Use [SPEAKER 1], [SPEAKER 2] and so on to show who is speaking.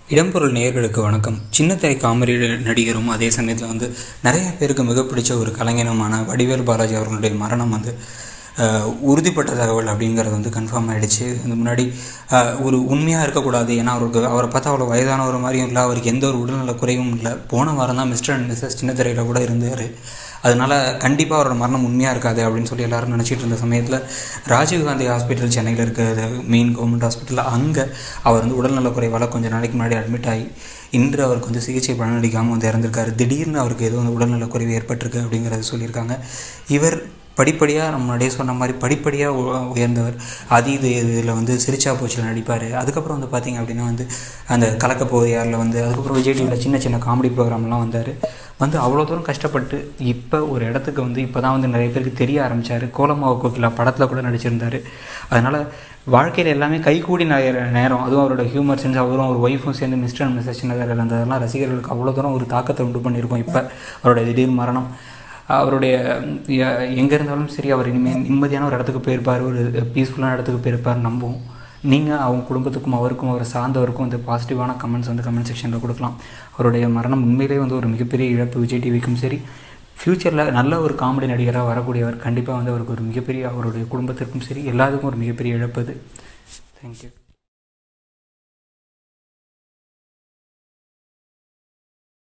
[SPEAKER 1] இடம்பொருள் நேயர்களுக்கு வணக்கம் சின்னத்திரை காமெடி நடிகரும் அதே சமயத்தில் வந்து நிறைய பேருக்கு மிக பிடிச்ச ஒரு கலைஞனுமான வடிவேல் பாலாஜி அவர்களுடைய மரணம் வந்து அஹ், உறுதிப்பட்ட தகவல் அப்படிங்கிறது வந்து கன்ஃபார்ம் ஆகிடுச்சு இந்த முன்னாடி அஹ், ஒரு உண்மையாக இருக்கக்கூடாது ஏன்னா அவருக்கு அவரை பார்த்தா அவ்வளோ வயதானவர் மாதிரியும் இல்லை அவருக்கு எந்த ஒரு உடல்நல குறைவும் இல்லை போன வாரம் தான் மிஸ்டர் அண்ட் மிஸ்ஸஸ் சின்னத்திரையில் கூட இருந்தார் அதனால் கண்டிப்பாக அவரோட மரணம் உண்மையாக இருக்காது அப்படின்னு சொல்லி எல்லாரும் நினச்சிட்டு இருந்த சமயத்தில் ராஜீவ்காந்தி ஹாஸ்பிட்டல் சென்னையில் இருக்கிற மெயின் கவர்மெண்ட் ஹாஸ்பிட்டலில் அங்கே அவர் வந்து உடல்நலக் குறைவால் கொஞ்சம் நாளைக்கு முன்னாடி அட்மிட் ஆகி இன்று அவருக்கு வந்து சிகிச்சை பலனளிக்காமல் வந்து இறந்திருக்காரு திடீர்னு அவருக்கு ஏதோ வந்து உடல்நலக் குறைவு ஏற்பட்டிருக்கு அப்படிங்கிறத சொல்லியிருக்காங்க இவர் படிப்படியாக நம்ம முன்னாடியே சொன்ன மாதிரி படிப்படியாக உ- உயர்ந்தவர் அது இது இதில் வந்து சிரிச்சா போச்சில் நடிப்பார் அதுக்கப்புறம் வந்து பார்த்தீங்க அப்படின்னா வந்து அந்த கலக்க போகுது யாரில் வந்து அதுக்கப்புறம் விஜய் டிவியில் சின்ன சின்ன காமெடி ப்ரோக்ராம்லாம் வந்தார் வந்து அவ்வளோ தூரம் கஷ்டப்பட்டு இப்போ ஒரு இடத்துக்கு வந்து இப்போ தான் வந்து நிறைய பேருக்கு தெரிய ஆரம்பித்தார் கோலமாவு கோகிலா படத்தில் கூட நடிச்சிருந்தார் அதனால் வாழ்க்கையில் எல்லாமே கைகூடி நகர நேரம் அதுவும் அவரோட ஹியூமர் சென்ஸ் அவரும் அவர் ஒய்ஃபும் சேர்ந்து மிஸ்டர் அண்ட் மிஸ்ஸஸ் சின்னதர் இருந்ததெல்லாம் ரசிகர்களுக்கு அவ்வளோ தூரம் ஒரு தாக்கத்தை உண்டு பண்ணியிருக்கோம் இப்போ அவரோட திடீர் மரணம் அவருடைய எங்கே இருந்தாலும் சரி அவர் இனிமேல் நிம்மதியான ஒரு இடத்துக்கு போயிருப்பார் ஒரு பீஸ்ஃபுல்லான இடத்துக்கு போயிருப்பார் நம்புவோம் நீங்கள் அவங்க குடும்பத்துக்கும் அவருக்கும் அவரை சார்ந்தவருக்கும் வந்து பாசிட்டிவான கமெண்ட்ஸ் வந்து கமெண்ட் செக்ஷனில் கொடுக்கலாம் அவருடைய மரணம் உண்மையிலே வந்து ஒரு மிகப்பெரிய இழப்பு விஜய் டிவிக்கும் சரி ஃப்யூச்சரில் நல்ல ஒரு காமெடி நடிகராக வரக்கூடியவர் கண்டிப்பாக வந்து அவருக்கு ஒரு மிகப்பெரிய அவருடைய குடும்பத்திற்கும் சரி எல்லாத்துக்கும் ஒரு மிகப்பெரிய இழப்பு அது தேங்க்யூ